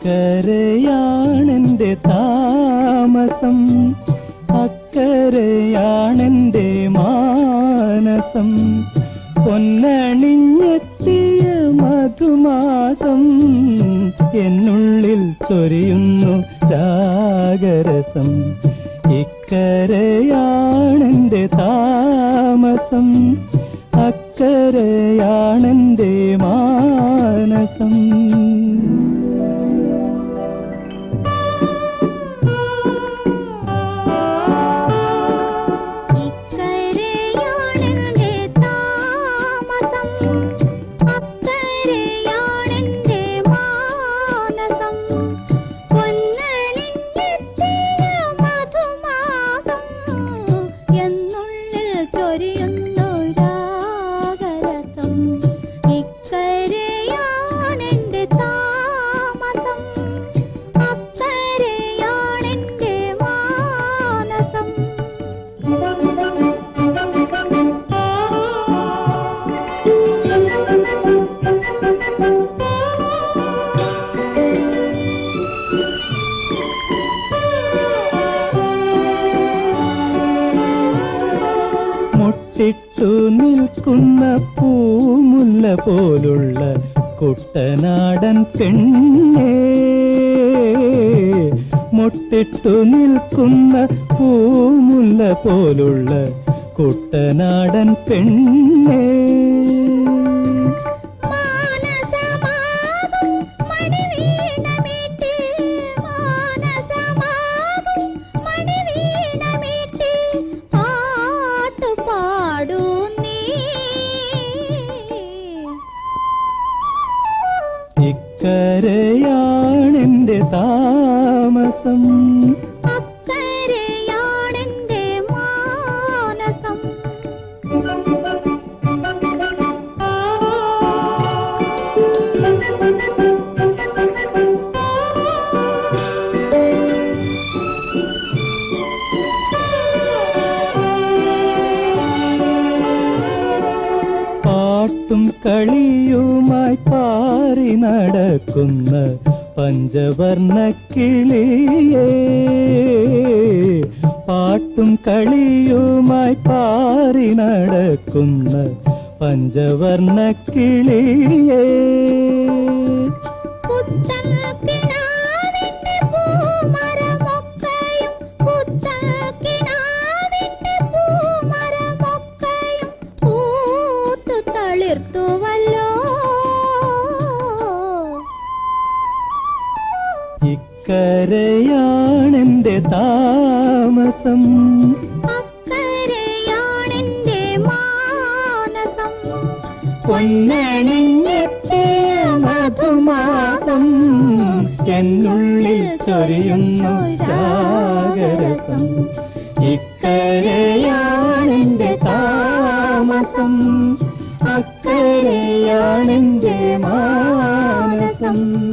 ഇക്കരയാണെന്റെ താമസം അക്കരയാണെന്റെ മാനസം പൊന്നണിഞ്ഞെത്തിയ മധുമാസം എന്നുള്ളിൽ ചൊരിയുന്നു രാഗരസം ഇക്കരയാണെന്റെ താമസം അക്കരയാണെന്റെ മാനസം ഇക്കരയാണെന്റെ താമസം അക്കരയാണെന്റെ മാനസം പൊന്നണിഞ്ഞെത്തിയ മധുമാസം എന്നുള്ളിൽ ചൊരിയുന്നു രാഗരസം ഇക്കരയാണെന്റെ താമസം അക്കരയാണെന്റെ മാനസം മുട്ടിട്ടു നിൽക്കുന്ന പൂമുല്ല പോലുള്ള കുട്ടനാടൻ പെണ്ണേ മുട്ടിട്ടു നിൽക്കുന്ന പൂമുല്ല പോലുള്ള കുട്ടനാടൻ പെണ്ണേ മാനസമാകും മണിവീണമീട്ടി മാനസമാകും മണിവീണമീട്ടി പാട്ടു പാടൂ നീ ഇക്കരയാണെന്റെ താമസം അക്കരയാണെന്റെ മാനസം പാട്ടും കളിയുമായി പാറി നടക്കുന്ന പഞ്ചവർണ്ണ കിളിയേ പാട്ടും കളിയുമായി പാറി നടക്കുന്ന പഞ്ചവർണ്ണ കിളിയേ പുത്തൻ കിനാവിന്റെ പൂമരമൊക്കെയും പുത്തൻ കിനാവിന്റെ പൂമരമൊക്കെയും പൂത്തു തളിർത്തുവല്ലോ ഇക്കരയാണെന്റെ താമസം അക്കരയാണെന്റെ മാനസം പൊന്നണിഞ്ഞെത്തിയ മധുമാസം എന്നുള്ളിൽ ചൊരിയുന്നു രാഗരസം ഇക്കരയാണെന്റെ താമസം അക്കരയാണെന്റെ മാനസം